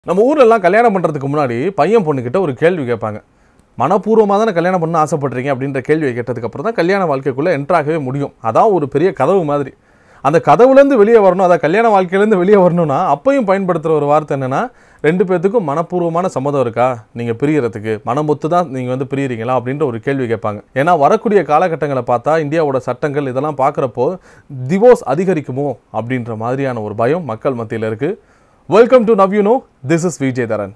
நம்ம ஊர்ல எல்லாம் கல்யாணம் பண்ணுறதுக்கு முன்னாடி பையன் பொண்ணுக்கிட்ட ஒரு கேள்வி கேட்பாங்க மனப்பூர்வமாக தானே கல்யாணம் பண்ண ஆசைப்படுறீங்க அப்படின்ற கேள்வியை கேட்டதுக்கு அப்புறம் தான் கல்யாண வாழ்க்கைக்குள்ளே என்ட்ராகவே முடியும் அதான் ஒரு பெரிய கதவு மாதிரி அந்த கதவுலேருந்து வெளியே வரணும் அதான் கல்யாண வாழ்க்கையிலேருந்து வெளியே வரணும்னா அப்பையும் பயன்படுத்துகிற ஒரு வார்த்தை என்னென்னா ரெண்டு பேர்த்துக்கும் மனப்பூர்வமான சம்மதம் இருக்கா நீங்கள் பிரியறதுக்கு மனமொத்து தான் நீங்கள் வந்து பிரியறீங்களா அப்படின்ற ஒரு கேள்வி கேட்பாங்க ஏன்னா வரக்கூடிய காலகட்டங்களை பார்த்தா இந்தியாவோட சட்டங்கள் இதெல்லாம் பார்க்குறப்போ டிவோர்ஸ் அதிகரிக்குமோ அப்படின்ற மாதிரியான ஒரு பயம் மக்கள் மத்தியில் இருக்குது welcome to now you know this is Vijay Dharan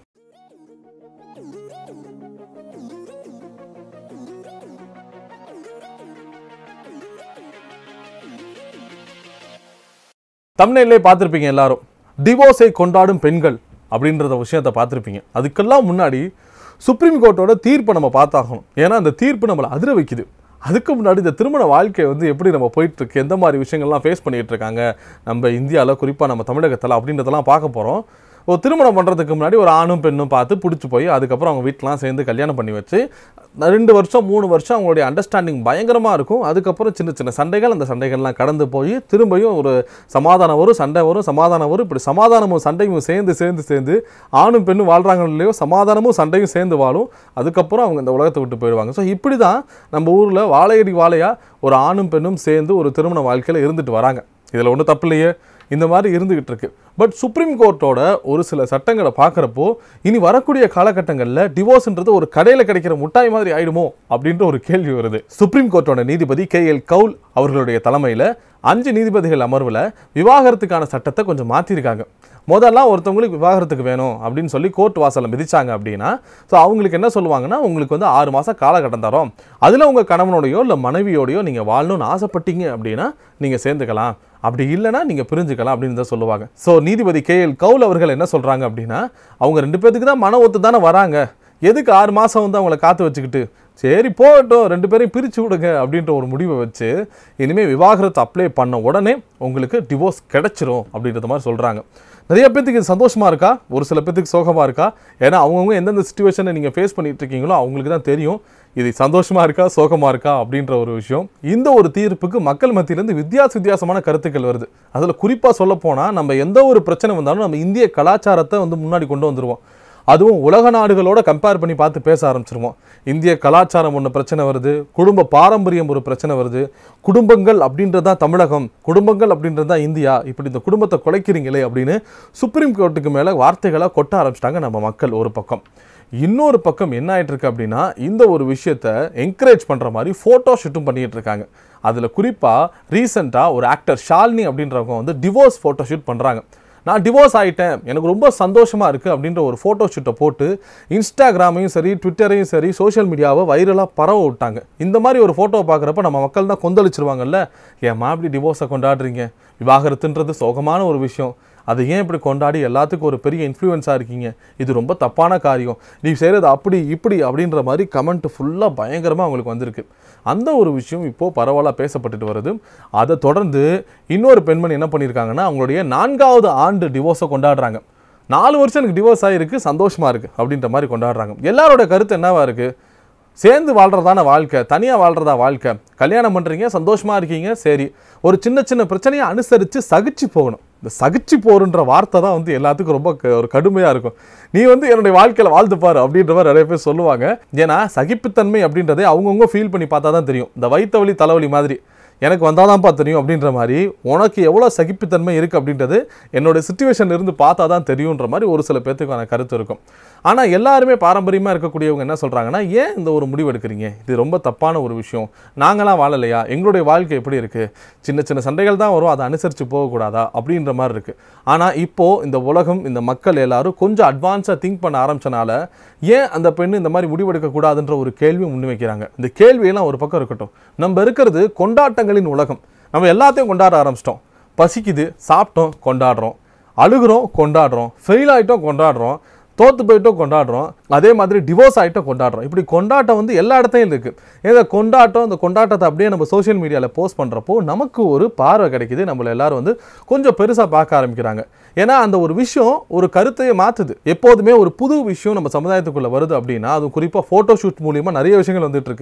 தமிழ்நிலே பார்த்துருப்பீங்க எல்லாரும் டிவோர்ஸை கொண்டாடும் பெண்கள் அப்படின்றத விஷயத்தை பார்த்துருப்பீங்க அதுக்கெல்லாம் முன்னாடி சுப்ரீம் கோர்ட்டோட தீர்ப்பை நம்ம பார்த்தாகணும் ஏன்னா அந்த தீர்ப்பு நம்மளை அதிர வைக்குது அதுக்கு முன்னாடி இந்த திருமண வாழ்க்கை வந்து எப்படி நம்ம போயிட்டு இருக்கு எந்த மாதிரி விஷயங்கள்லாம் ஃபேஸ் பண்ணிட்டு இருக்காங்க நம்ம இந்தியாவில் குறிப்பாக நம்ம தமிழகத்தில் அப்படின்றதெல்லாம் பார்க்க போகிறோம் ஒரு திருமணம் பண்ணுறதுக்கு முன்னாடி ஒரு ஆணும் பெண்ணும் பார்த்து பிடிச்சி போய் அதுக்கப்புறம் அவங்க வீட்டிலாம் சேர்ந்து கல்யாணம் பண்ணி வச்சு ரெண்டு வருஷம் மூணு வருஷம் அவங்களுடைய அண்டர்ஸ்டாண்டிங் பயங்கரமாக இருக்கும் அதுக்கப்புறம் சின்ன சின்ன சண்டைகள் அந்த சண்டைகள்லாம் கடந்து போய் திரும்பியும் ஒரு சமாதானம் வரும் சண்டை வரும் சமாதானம் வரும் இப்படி சமாதானமும் சண்டையும் சேர்ந்து சேர்ந்து சேர்ந்து ஆணும் பெண்ணும் வாழ்கிறாங்க இல்லையோ சமாதானமும் சண்டையும் சேர்ந்து வாழும் அதுக்கப்புறம் அவங்க இந்த உலகத்தை விட்டு போயிடுவாங்க ஸோ இப்படி தான் நம்ம ஊரில் வாழையடி வாழையாக ஒரு ஆணும் பெண்ணும் சேர்ந்து ஒரு திருமண வாழ்க்கையில் இருந்துட்டு வராங்க இதில் ஒன்றும் தப்பு இல்லையே இந்த மாதிரி இருந்துகிட்டு இருக்கு பட் சுப்ரீம் கோர்ட்டோட ஒரு சில சட்டங்களை பார்க்குறப்போ இனி வரக்கூடிய காலகட்டங்களில் டிவோர்ஸ்ன்றது ஒரு கடையில் கிடைக்கிற முட்டாய் மாதிரி ஆயிடுமோ அப்படின்ற ஒரு கேள்வி வருது சுப்ரீம் கோர்ட்டோட நீதிபதி கே எல் கவுல் அவர்களுடைய தலைமையில் அஞ்சு நீதிபதிகள் அமர்வில் விவாகரத்துக்கான சட்டத்தை கொஞ்சம் மாற்றிருக்காங்க முதல்லாம் ஒருத்தவங்களுக்கு விவாகரத்துக்கு வேணும் அப்படின்னு சொல்லி கோர்ட் வாசலை மிதிச்சாங்க அப்படின்னா ஸோ அவங்களுக்கு என்ன சொல்லுவாங்கன்னா உங்களுக்கு வந்து ஆறு மாதம் காலகட்டம் தரோம் அதில் உங்கள் கணவனோடையோ இல்லை மனைவியோடையோ நீங்கள் வாழணும்னு ஆசைப்பட்டீங்க அப்படின்னா நீங்கள் சேர்ந்துக்கலாம் அப்படி இல்லைன்னா நீங்கள் பிரிஞ்சுக்கலாம் அப்படின்னு தான் சொல்லுவாங்க ஸோ நீதிபதி கே எல் கவுல் அவர்கள் என்ன சொல்கிறாங்க அப்படின்னா அவங்க ரெண்டு பேத்துக்கு தான் மன ஒத்து தானே வராங்க எதுக்கு ஆறு மாதம் வந்து அவங்கள காத்து வச்சுக்கிட்டு சரி போகட்டும் ரெண்டு பேரையும் பிரித்து விடுங்க அப்படின்ற ஒரு முடிவை வச்சு இனிமேல் விவாகரத்து அப்ளை பண்ண உடனே உங்களுக்கு டிவோர்ஸ் கிடைச்சிரும் அப்படின்றத மாதிரி சொல்கிறாங்க நிறைய பேத்துக்கு இது சந்தோஷமாக இருக்கா ஒரு சில பேத்துக்கு சோகமாக இருக்கா ஏன்னா அவங்கவுங்க எந்தெந்த சுச்சுவேஷனை நீங்கள் ஃபேஸ் பண்ணிட்டு இருக்கீங்களோ அவங்களுக்கு தான் தெரியும் இது சந்தோஷமாக இருக்கா சோகமாக இருக்கா அப்படின்ற ஒரு விஷயம் இந்த ஒரு தீர்ப்புக்கு மக்கள் மத்தியிலேருந்து வித்தியாச வித்தியாசமான கருத்துக்கள் வருது அதில் குறிப்பாக சொல்ல போனால் நம்ம எந்த ஒரு பிரச்சனை வந்தாலும் நம்ம இந்திய கலாச்சாரத்தை வந்து முன்னாடி கொண்டு வந்துருவோம் அதுவும் உலக நாடுகளோட கம்பேர் பண்ணி பார்த்து பேச ஆரம்பிச்சிருவோம் இந்திய கலாச்சாரம் ஒன்று பிரச்சனை வருது குடும்ப பாரம்பரியம் ஒரு பிரச்சனை வருது குடும்பங்கள் அப்படின்றது தான் தமிழகம் குடும்பங்கள் அப்படின்றது தான் இந்தியா இப்படி இந்த குடும்பத்தை குலைக்கிறீங்களே அப்படின்னு சுப்ரீம் கோர்ட்டுக்கு மேலே வார்த்தைகளை கொட்ட ஆரம்பிச்சிட்டாங்க நம்ம மக்கள் ஒரு பக்கம் இன்னொரு பக்கம் என்ன ஆயிட்டு இருக்கு அப்படின்னா இந்த ஒரு விஷயத்தை என்கரேஜ் பண்ணுற மாதிரி ஃபோட்டோ ஷூட்டும் பண்ணிட்டு இருக்காங்க அதில் குறிப்பாக ரீசெண்டாக ஒரு ஆக்டர் ஷாலினி அப்படின்றவங்க வந்து டிவோர்ஸ் ஃபோட்டோ ஷூட் பண்ணுறாங்க நான் டிவோர்ஸ் ஆகிட்டேன் எனக்கு ரொம்ப சந்தோஷமாக இருக்குது அப்படின்ற ஒரு ஃபோட்டோ ஷூட்டை போட்டு இன்ஸ்டாகிராமையும் சரி ட்விட்டரையும் சரி சோஷியல் மீடியாவை வைரலாக பரவ விட்டாங்க இந்த மாதிரி ஒரு ஃபோட்டோவை பார்க்குறப்ப நம்ம மக்கள் தான் கொந்தளிச்சிருவாங்கல்ல ஏம்மா இப்படி டிவோர்ஸை கொண்டாடுறீங்க விவாகரத்துன்றது சோகமான ஒரு விஷயம் அதை ஏன் இப்படி கொண்டாடி எல்லாத்துக்கும் ஒரு பெரிய இன்ஃப்ளூயன்ஸாக இருக்கீங்க இது ரொம்ப தப்பான காரியம் நீ செய்கிறது அப்படி இப்படி அப்படின்ற மாதிரி கமெண்ட் ஃபுல்லாக பயங்கரமாக அவங்களுக்கு வந்திருக்கு அந்த ஒரு விஷயம் இப்போது பரவலாக பேசப்பட்டுட்டு வருது அதை தொடர்ந்து இன்னொரு பெண்மணி என்ன பண்ணியிருக்காங்கன்னா அவங்களுடைய நான்காவது ஆண்டு டிவோர்ஸை கொண்டாடுறாங்க நாலு வருஷம் எனக்கு டிவோர்ஸ் ஆகிருக்கு சந்தோஷமாக இருக்குது அப்படின்ற மாதிரி கொண்டாடுறாங்க எல்லாரோட கருத்து என்னவா இருக்குது சேர்ந்து வாழ்கிறதான வாழ்க்கை தனியாக வாழ்கிறதா வாழ்க்கை கல்யாணம் பண்ணுறீங்க சந்தோஷமாக இருக்கீங்க சரி ஒரு சின்ன சின்ன பிரச்சனையை அனுசரித்து சகிச்சு போகணும் இந்த சகிச்சு போருன்ற வார்த்தை தான் வந்து எல்லாத்துக்கும் ரொம்ப க- ஒரு கடுமையாக இருக்கும் நீ வந்து என்னுடைய வாழ்க்கையில் வாழ்ந்து பாரு அப்படின்ற மாதிரி நிறைய பேர் சொல்லுவாங்க ஏன்னா சகிப்புத்தன்மை அப்படின்றதே அவங்கவுங்க ஃபீல் பண்ணி பார்த்தா தான் தெரியும் இந்த வயிற்று வலி தலைவலி மாதிரி எனக்கு வந்தாதான்ப்பா தெரியும் அப்படின்ற மாதிரி உனக்கு எவ்வளோ சகிப்புத்தன்மை இருக்குது அப்படின்றது என்னோட சுச்சுவேஷன் இருந்து பார்த்தா தான் தெரியுன்ற மாதிரி ஒரு சில பேர்த்துக்கான கருத்து இருக்கும் ஆனால் எல்லாருமே பாரம்பரியமாக இருக்கக்கூடியவங்க என்ன சொல்கிறாங்கன்னா ஏன் இந்த ஒரு முடிவு எடுக்கிறீங்க இது ரொம்ப தப்பான ஒரு விஷயம் நாங்களாம் வாழலையா எங்களுடைய வாழ்க்கை எப்படி இருக்குது சின்ன சின்ன சண்டைகள் தான் வரும் அதை அனுசரித்து போகக்கூடாதா அப்படின்ற மாதிரி இருக்குது ஆனால் இப்போது இந்த உலகம் இந்த மக்கள் எல்லாரும் கொஞ்சம் அட்வான்ஸாக திங்க் பண்ண ஆரம்பிச்சனால ஏன் அந்த பெண்ணு இந்த மாதிரி முடிவெடுக்கக்கூடாதுன்ற ஒரு கேள்வி முன்வைக்கிறாங்க இந்த கேள்வியெல்லாம் ஒரு பக்கம் இருக்கட்டும் நம்ம இருக்கிறது கொண்டாட்டங்களின் உலகம் நம்ம எல்லாத்தையும் கொண்டாட ஆரம்பிச்சிட்டோம் பசிக்குது சாப்பிட்டோம் கொண்டாடுறோம் அழுகுறோம் கொண்டாடுறோம் ஃபெயில் ஆகிட்டோம் கொண்டாடுறோம் தோத்து போயிட்டோம் கொண்டாடுறோம் அதே மாதிரி டிவோர்ஸ் ஆகிட்டோம் கொண்டாடுறோம் இப்படி கொண்டாட்டம் வந்து எல்லா இடத்தையும் இருக்குது இந்த கொண்டாட்டம் இந்த கொண்டாட்டத்தை அப்படியே நம்ம சோஷியல் மீடியாவில் போஸ்ட் பண்ணுறப்போ நமக்கு ஒரு பார்வை கிடைக்குது நம்மள எல்லாரும் வந்து கொஞ்சம் பெருசாக பார்க்க ஆரம்பிக்கிறாங்க ஏன்னா அந்த ஒரு விஷயம் ஒரு கருத்தையே மாற்றுது எப்போதுமே ஒரு புது விஷயம் நம்ம சமுதாயத்துக்குள்ளே வருது அப்படின்னா அது குறிப்பாக ஃபோட்டோ ஷூட் மூலியமாக நிறைய விஷயங்கள் வந்துட்டு இருக்கு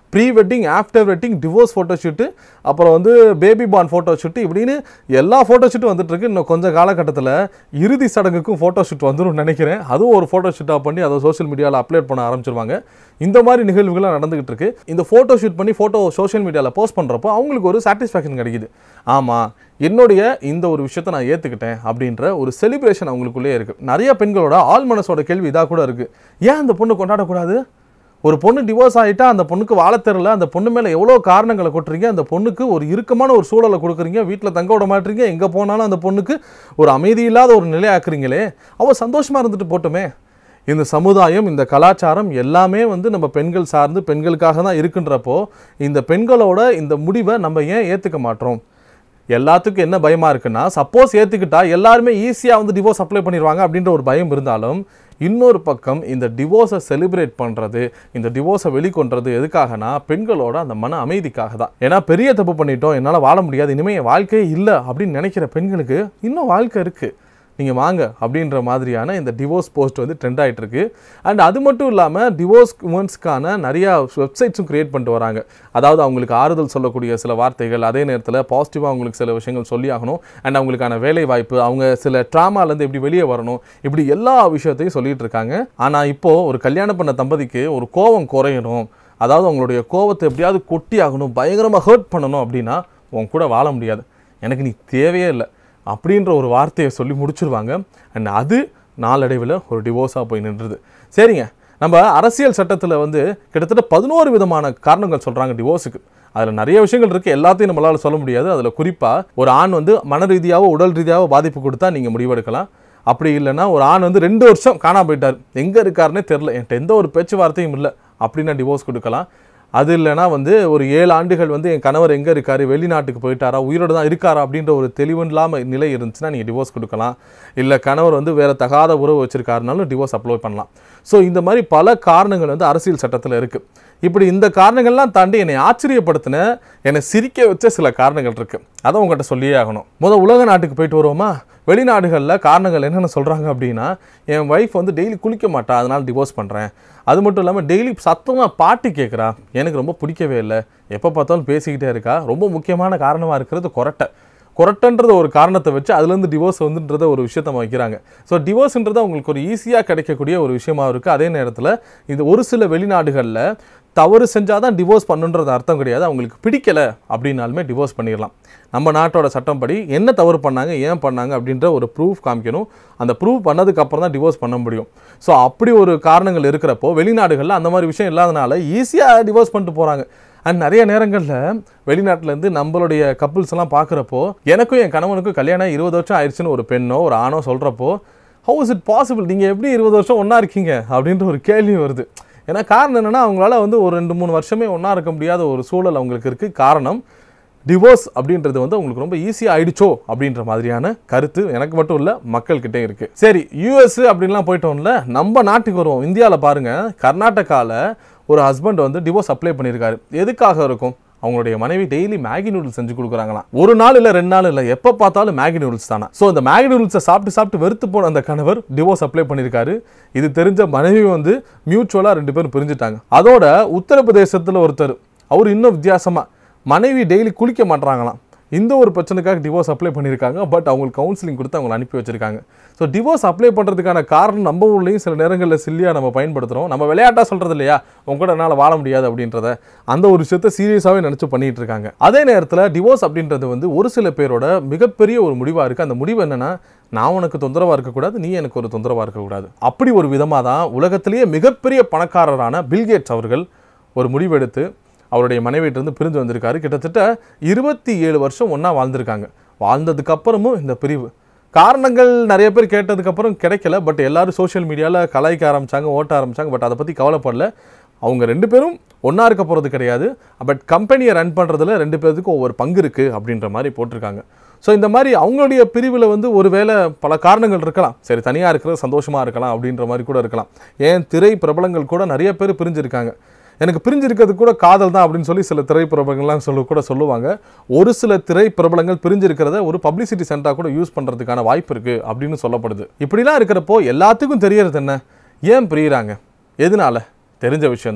pre wedding after wedding divorce photo shoot அப்புறம் வந்து பேபி பார்ன் ஃபோட்டோ ஷூட்டு இப்படின்னு எல்லா ஃபோட்டோ ஷூட்டும் வந்துட்டு இருக்கு இன்னும் கொஞ்சம் காலகட்டத்தில் இறுதி சடங்குக்கும் ஃபோட்டோ ஷூட் வந்துடும் நினைக்கிறேன் அதுவும் ஒரு ஃபோட்டோ ஷூட்டாக பண்ணி அதை சோஷியல் மீடியாவில் அப்லோட் பண்ண ஆரம்பிச்சிருவாங்க இந்த மாதிரி நிகழ்வுகள்லாம் நடந்துகிட்டு இருக்கு இந்த ஃபோட்டோ ஷூட் பண்ணி ஃபோட்டோ சோஷியல் மீடியாவில் போஸ்ட் பண்ணுறப்போ அவங்களுக்கு ஒரு சாட்டிஸ்ஃபேக்ஷன் கிடைக்குது ஆமாம் என்னுடைய இந்த ஒரு விஷயத்தை நான் ஏற்றுக்கிட்டேன் அப்படின்ற ஒரு செலிப்ரேஷன் அவங்களுக்குள்ளே இருக்குது நிறைய பெண்களோட ஆள் மனசோட கேள்வி இதாக கூட இருக்குது ஏன் அந்த பொண்ணு கொண்டாடக்கூடாது ஒரு பொண்ணு டிவோர்ஸ் ஆகிட்டா அந்த பொண்ணுக்கு வாழ தெரியல அந்த பொண்ணு மேலே எவ்வளோ காரணங்களை கொட்டுறீங்க அந்த பொண்ணுக்கு ஒரு இறுக்கமான ஒரு சூழலை கொடுக்குறீங்க வீட்டில் தங்க விட மாட்டீங்க எங்கே போனாலும் அந்த பொண்ணுக்கு ஒரு அமைதி இல்லாத ஒரு நிலை ஆக்குறீங்களே அவள் சந்தோஷமாக இருந்துட்டு போட்டுமே இந்த சமுதாயம் இந்த கலாச்சாரம் எல்லாமே வந்து நம்ம பெண்கள் சார்ந்து பெண்களுக்காக தான் இருக்குன்றப்போ இந்த பெண்களோட இந்த முடிவை நம்ம ஏன் ஏற்றுக்க மாட்டோம் எல்லாத்துக்கும் என்ன பயமா இருக்குன்னா சப்போஸ் ஏத்துக்கிட்டா எல்லாருமே ஈஸியா வந்து டிவோர்ஸ் அப்ளை பண்ணிடுவாங்க அப்படின்ற ஒரு பயம் இருந்தாலும் இன்னொரு பக்கம் இந்த டிவோர்ஸை செலிப்ரேட் பண்றது இந்த டிவோர்ஸை வெளிக்கொண்டது எதுக்காகனா பெண்களோட அந்த மன அமைதிக்காக தான் ஏன்னா பெரிய தப்பு பண்ணிட்டோம் என்னால் வாழ முடியாது இனிமே என் வாழ்க்கையே இல்லை அப்படின்னு நினைக்கிற பெண்களுக்கு இன்னும் வாழ்க்கை இருக்கு நீங்கள் வாங்க அப்படின்ற மாதிரியான இந்த டிவோர்ஸ் போஸ்ட் வந்து ட்ரெண்ட் ஆயிட்டு இருக்கு அண்ட் அது மட்டும் இல்லாமல் டிவோர்ஸ் உமன்ஸ்க்கான நிறையா வெப்சைட்ஸும் கிரியேட் பண்ணிட்டு வராங்க அதாவது அவங்களுக்கு ஆறுதல் சொல்லக்கூடிய சில வார்த்தைகள் அதே நேரத்தில் பாசிட்டிவாக அவங்களுக்கு சில விஷயங்கள் சொல்லி ஆகணும் அண்ட் அவங்களுக்கான வேலை வாய்ப்பு அவங்க சில ட்ராமாலேருந்து எப்படி வெளியே வரணும் இப்படி எல்லா விஷயத்தையும் சொல்லிட்டு இருக்காங்க ஆனால் இப்போது ஒரு கல்யாணம் பண்ண தம்பதிக்கு ஒரு கோபம் குறையணும் அதாவது அவங்களுடைய கோவத்தை எப்படியாவது கொட்டி ஆகணும் பயங்கரமாக ஹர்ட் பண்ணணும் அப்படின்னா உன் கூட வாழ முடியாது எனக்கு நீ தேவையே இல்லை அப்படின்ற ஒரு வார்த்தையை சொல்லி முடிச்சிருவாங்க அண்ட் அது நாளடைவில் ஒரு டிவோர்ஸாக போய் நின்றுது சரிங்க நம்ம அரசியல் சட்டத்தில் வந்து கிட்டத்தட்ட பதினோரு விதமான காரணங்கள் சொல்கிறாங்க டிவோர்ஸுக்கு அதில் நிறைய விஷயங்கள் இருக்குது எல்லாத்தையும் நம்மளால் சொல்ல முடியாது அதில் குறிப்பாக ஒரு ஆண் வந்து மன ரீதியாகவோ உடல் ரீதியாகவோ பாதிப்பு கொடுத்தா நீங்கள் முடிவெடுக்கலாம் அப்படி இல்லைன்னா ஒரு ஆண் வந்து ரெண்டு வருஷம் காணாம போயிட்டார் எங்கே இருக்காருன்னே தெரில என்கிட்ட எந்த ஒரு பேச்சுவார்த்தையும் இல்லை அப்படின்னா டிவோர்ஸ் கொடுக்கலாம் அது இல்லைன்னா வந்து ஒரு ஏழு ஆண்டுகள் வந்து என் கணவர் எங்கே இருக்காரு வெளிநாட்டுக்கு போயிட்டாரா உயிரோடு தான் இருக்காரா அப்படின்ற ஒரு தெளிவில்லாம நிலை இருந்துச்சுன்னா நீங்கள் டிவோர்ஸ் கொடுக்கலாம் இல்லை கணவர் வந்து வேற தகாத உறவு வச்சிருக்காருனாலும் டிவோர்ஸ் அப்ளை பண்ணலாம் ஸோ இந்த மாதிரி பல காரணங்கள் வந்து அரசியல் சட்டத்தில் இருக்குது இப்படி இந்த காரணங்கள்லாம் தாண்டி என்னை ஆச்சரியப்படுத்தின என்னை சிரிக்க வச்ச சில காரணங்கள் இருக்குது அதை உங்கள்கிட்ட சொல்லியே ஆகணும் முத உலக நாட்டுக்கு போயிட்டு வருவோமா வெளிநாடுகளில் காரணங்கள் என்னென்ன சொல்கிறாங்க அப்படின்னா என் ஒய்ஃப் வந்து டெய்லி குளிக்க மாட்டா அதனால் டிவோர்ஸ் பண்ணுறேன் அது மட்டும் இல்லாமல் டெய்லி சத்தமாக பாட்டு கேட்குறா எனக்கு ரொம்ப பிடிக்கவே இல்லை எப்போ பார்த்தாலும் பேசிக்கிட்டே இருக்கா ரொம்ப முக்கியமான காரணமாக இருக்கிறது கொரட்டை கொரட்டன்ற ஒரு காரணத்தை வச்சு அதுலேருந்து டிவோர்ஸ் வந்துன்றத ஒரு விஷயத்த வைக்கிறாங்க ஸோ டிவோர்ஸ்ன்றது அவங்களுக்கு ஒரு ஈஸியாக கிடைக்கக்கூடிய ஒரு விஷயமா இருக்குது அதே நேரத்தில் இது ஒரு சில வெளிநாடுகளில் தவறு செஞ்சால் தான் டிவோர்ஸ் பண்ணுன்றது அர்த்தம் கிடையாது அவங்களுக்கு பிடிக்கல அப்படின்னாலுமே டிவோர்ஸ் பண்ணிடலாம் நம்ம நாட்டோட சட்டம்படி என்ன தவறு பண்ணாங்க ஏன் பண்ணாங்க அப்படின்ற ஒரு ப்ரூஃப் காமிக்கணும் அந்த ப்ரூஃப் பண்ணதுக்கு அப்புறம் தான் டிவோர்ஸ் பண்ண முடியும் ஸோ அப்படி ஒரு காரணங்கள் இருக்கிறப்போ வெளிநாடுகளில் அந்த மாதிரி விஷயம் இல்லாதனால ஈஸியாக டிவோர்ஸ் பண்ணிட்டு போகிறாங்க அண்ட் நிறைய நேரங்களில் வெளிநாட்டிலேருந்து நம்மளுடைய கப்புள்ஸ் எல்லாம் பார்க்குறப்போ எனக்கும் என் கணவனுக்கும் கல்யாணம் இருபது வருஷம் ஆயிடுச்சுன்னு ஒரு பெண்ணோ ஒரு ஆணோ சொல்கிறப்போ ஹவு இஸ் இட் பாசிபிள் நீங்கள் எப்படி இருபது வருஷம் ஒன்றா இருக்கீங்க அப்படின்ற ஒரு கேள்வி வருது ஏன்னா காரணம் என்னென்னா அவங்களால வந்து ஒரு ரெண்டு மூணு வருஷமே ஒன்றா இருக்க முடியாத ஒரு சூழல் அவங்களுக்கு இருக்குது காரணம் டிவோர்ஸ் அப்படின்றது வந்து உங்களுக்கு ரொம்ப ஈஸியாக ஆயிடுச்சோ அப்படின்ற மாதிரியான கருத்து எனக்கு மட்டும் இல்லை மக்கள்கிட்டே இருக்குது சரி யூஎஸ் அப்படின்லாம் போயிட்டோம்ல நம்ம நாட்டுக்கு வருவோம் இந்தியாவில் பாருங்கள் கர்நாடகாவில் ஒரு ஹஸ்பண்ட் வந்து டிவோர்ஸ் அப்ளை பண்ணியிருக்காரு எதுக்காக இருக்கும் அவங்களுடைய மனைவி டெய்லி மேகி நூடுல்ஸ் செஞ்சு கொடுக்குறாங்களாம் ஒரு நாள் இல்லை ரெண்டு நாள் இல்லை எப்போ பார்த்தாலும் மேகி நூடுல்ஸ் தானே ஸோ அந்த மேகி நூடுல்ஸை சாப்பிட்டு சாப்பிட்டு வெறுத்து போன அந்த கணவர் டிவோர்ஸ் அப்ளை பண்ணியிருக்காரு இது தெரிஞ்ச மனைவி வந்து மியூச்சுவலாக ரெண்டு பேரும் பிரிஞ்சுட்டாங்க அதோட உத்தரப்பிரதேசத்தில் ஒருத்தர் அவர் இன்னும் வித்தியாசமாக மனைவி டெய்லி குளிக்க மாட்றாங்களாம் இந்த ஒரு பிரச்சனைக்காக டிவோர்ஸ் அப்ளை பண்ணியிருக்காங்க பட் அவங்களுக்கு கவுன்சிலிங் கொடுத்து அவங்களை அனுப்பி வச்சிருக்காங்க ஸோ டிவோர்ஸ் அப்ளை பண்ணுறதுக்கான காரணம் நம்ம ஊர்லேயும் சில நேரங்களில் சில்லியாக நம்ம பயன்படுத்துகிறோம் நம்ம விளையாட்டாக சொல்கிறது இல்லையா உங்க கூட என்னால் வாழ முடியாது அப்படின்றத அந்த ஒரு விஷயத்தை சீரியஸாகவே நினச்சி பண்ணிட்டு இருக்காங்க அதே நேரத்தில் டிவோர்ஸ் அப்படின்றது வந்து ஒரு சில பேரோட மிகப்பெரிய ஒரு முடிவாக இருக்குது அந்த முடிவு என்னென்னா நான் உனக்கு தொந்தரவாக இருக்கக்கூடாது நீ எனக்கு ஒரு தொந்தரவாக இருக்கக்கூடாது அப்படி ஒரு விதமாக தான் உலகத்திலேயே மிகப்பெரிய பணக்காரரான பில்கேட்ஸ் அவர்கள் ஒரு முடிவெடுத்து அவருடைய மனைவியிட்டிருந்து பிரிஞ்சு வந்திருக்காரு கிட்டத்தட்ட இருபத்தி ஏழு வருஷம் ஒன்றா வாழ்ந்திருக்காங்க வாழ்ந்ததுக்கு அப்புறமும் இந்த பிரிவு காரணங்கள் நிறைய பேர் கேட்டதுக்கப்புறம் கிடைக்கல பட் எல்லாரும் சோஷியல் மீடியாவில் கலாய்க்க ஆரம்பிச்சாங்க ஓட்ட ஆரம்பிச்சாங்க பட் அதை பற்றி கவலைப்படல அவங்க ரெண்டு பேரும் ஒன்றா இருக்க போகிறது கிடையாது பட் கம்பெனியை ரன் பண்ணுறதுல ரெண்டு பேர்த்துக்கும் ஒவ்வொரு பங்கு இருக்குது அப்படின்ற மாதிரி போட்டிருக்காங்க ஸோ இந்த மாதிரி அவங்களுடைய பிரிவில் வந்து ஒருவேளை பல காரணங்கள் இருக்கலாம் சரி தனியாக இருக்கிறது சந்தோஷமாக இருக்கலாம் அப்படின்ற மாதிரி கூட இருக்கலாம் ஏன் திரை பிரபலங்கள் கூட நிறைய பேர் பிரிஞ்சிருக்காங்க எனக்கு பிரிஞ்சிருக்கிறது கூட காதல் தான் அப்படின்னு சொல்லி சில திரைப்பிரபலங்கள்லாம் சொல்ல கூட சொல்லுவாங்க ஒரு சில திரைப்பிரபலங்கள் பிரிஞ்சிருக்கிறத ஒரு பப்ளிசிட்டி சென்டராக கூட யூஸ் பண்ணுறதுக்கான வாய்ப்பு இருக்குது அப்படின்னு சொல்லப்படுது இப்படிலாம் இருக்கிறப்போ எல்லாத்துக்கும் தெரியறது என்ன ஏன் பிரியிறாங்க எதனால தெரிஞ்ச விஷயம்தான்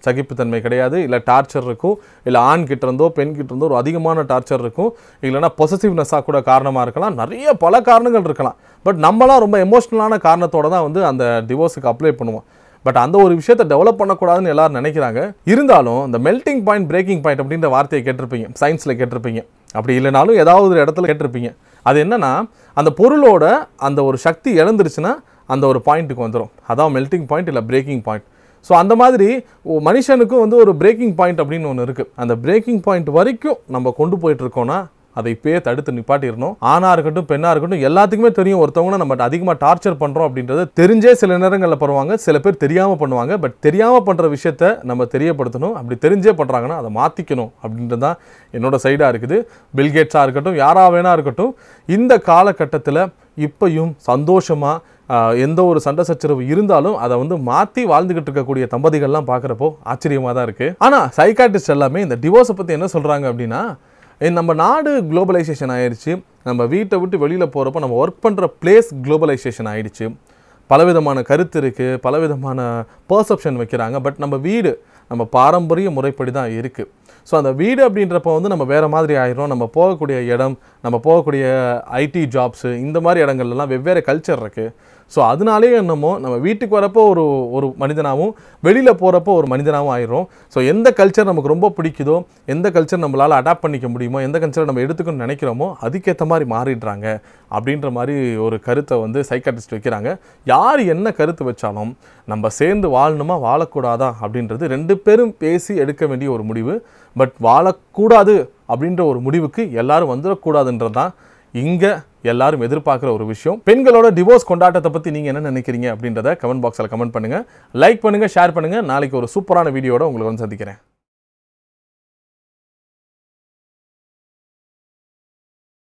சகிப்புத்தன்மை கிடையாது இல்லை டார்ச்சர் இருக்கும் இல்லை ஆண் கிட்ட இருந்தோ பெண் கிட்ட இருந்தோ ஒரு அதிகமான டார்ச்சர் இருக்கும் இல்லைன்னா பொசசிவ்னஸாக கூட காரணமாக இருக்கலாம் நிறைய பல காரணங்கள் இருக்கலாம் பட் நம்மலாம் ரொம்ப எமோஷ்னலான காரணத்தோட தான் வந்து அந்த டிவோர்ஸுக்கு அப்ளை பண்ணுவோம் பட் அந்த ஒரு விஷயத்தை டெவலப் பண்ணக்கூடாதுன்னு எல்லாரும் நினைக்கிறாங்க இருந்தாலும் இந்த மெல்டிங் பாயிண்ட் பிரேக்கிங் பாயிண்ட் அப்படின்ற வார்த்தையை கேட்டிருப்பீங்க சயின்ஸில் கேட்டிருப்பீங்க அப்படி இல்லைனாலும் ஏதாவது ஒரு இடத்துல கேட்டிருப்பீங்க அது என்னன்னா அந்த பொருளோட அந்த ஒரு சக்தி இழந்துருச்சுன்னா அந்த ஒரு பாயிண்ட்டுக்கு வந்துடும் அதான் மெல்டிங் பாயிண்ட் இல்லை பிரேக்கிங் பாயிண்ட் ஸோ அந்த மாதிரி ஒ- மனுஷனுக்கும் வந்து ஒரு பிரேக்கிங் பாயிண்ட் அப்படின்னு ஒன்று இருக்குது அந்த பிரேக்கிங் பாயிண்ட் வரைக்கும் நம்ம கொண்டு போயிட்டு இருக்கோம்னா அதை இப்பயே தடுத்து நிப்பாட்டிடணும் ஆணாக இருக்கட்டும் பெண்ணாக இருக்கட்டும் எல்லாத்துக்குமே தெரியும் ஒருத்தவங்க நம்ம அதிகமாக டார்ச்சர் பண்ணுறோம் அப்படின்றது தெரிஞ்சே சில நேரங்களில் பண்ணுவாங்க சில பேர் தெரியாமல் பண்ணுவாங்க பட் தெரியாமல் பண்ணுற விஷயத்த நம்ம தெரியப்படுத்தணும் அப்படி தெரிஞ்சே பண்ணுறாங்கன்னா அதை மாற்றிக்கணும் அப்படின்றது தான் என்னோட சைடாக இருக்குது பில்கேட்ஸாக இருக்கட்டும் யாராக வேணா இருக்கட்டும் இந்த காலகட்டத்தில் இப்பயும் சந்தோஷமாக ஆஹ் எந்த ஒரு சண்டை சச்சரவு இருந்தாலும் அதை வந்து மாற்றி வாழ்ந்துகிட்டு இருக்கக்கூடிய தம்பதிகள்லாம் பார்க்குறப்போ ஆச்சரியமாக தான் இருக்குது ஆனால் சைக்காட்டிஸ்ட் எல்லாமே இந்த டிவோர்ஸை பற்றி என்ன சொல்கிறாங்க அப்படின்னா eh, நம்ம நாடு குளோபலைசேஷன் ஆயிடுச்சு நம்ம வீட்டை விட்டு வெளியில் போகிறப்போ நம்ம ஒர்க் பண்ணுற பிளேஸ் குளோபலைசேஷன் ஆயிடுச்சு பலவிதமான கருத்து இருக்குது பலவிதமான பர்செப்ஷன் வைக்கிறாங்க பட் நம்ம வீடு நம்ம பாரம்பரிய முறைப்படி தான் இருக்குது ஸோ அந்த வீடு அப்படின்றப்ப வந்து நம்ம வேறு மாதிரி ஆயிரும் நம்ம போகக்கூடிய இடம் நம்ம போகக்கூடிய ஐடி ஜாப்ஸு இந்த மாதிரி இடங்கள்லாம் வெவ்வேறு கல்ச்சர் இருக்குது ஸோ அதனாலே என்னமோ நம்ம வீட்டுக்கு வரப்போ ஒரு ஒரு மனிதனாகவும் வெளியில் போகிறப்போ ஒரு மனிதனாகவும் ஆயிரும் ஸோ எந்த கல்ச்சர் நமக்கு ரொம்ப பிடிக்குதோ எந்த கல்ச்சர் நம்மளால் அடாப்ட் பண்ணிக்க முடியுமோ எந்த கல்ச்சரை நம்ம எடுத்துக்கணும்னு நினைக்கிறோமோ அதுக்கேற்ற மாதிரி மாறிடுறாங்க அப்படின்ற மாதிரி ஒரு கருத்தை வந்து சைக்காட்டிஸ்ட் வைக்கிறாங்க யார் என்ன கருத்து வச்சாலும் நம்ம சேர்ந்து வாழணுமா வாழக்கூடாதா அப்படின்றது ரெண்டு பேரும் பேசி எடுக்க வேண்டிய ஒரு முடிவு பட் வாழக்கூடாது அப்படின்ற ஒரு முடிவுக்கு எல்லாரும் வந்துடக்கூடாதுன்றது தான் இங்கே எல்லாரும் எதிர்பார்க்குற ஒரு விஷயம் பெண்களோட டிவோர்ஸ் கொண்டாட்டத்தை பற்றி நீங்கள் என்ன நினைக்கிறீங்க அப்படின்றத கமெண்ட் பாக்ஸில் கமெண்ட் பண்ணுங்கள் லைக் பண்ணுங்கள் ஷேர் பண்ணுங்கள் நாளைக்கு ஒரு சூப்பரான வீடியோட உங்களை வந்து சந்திக்கிறேன்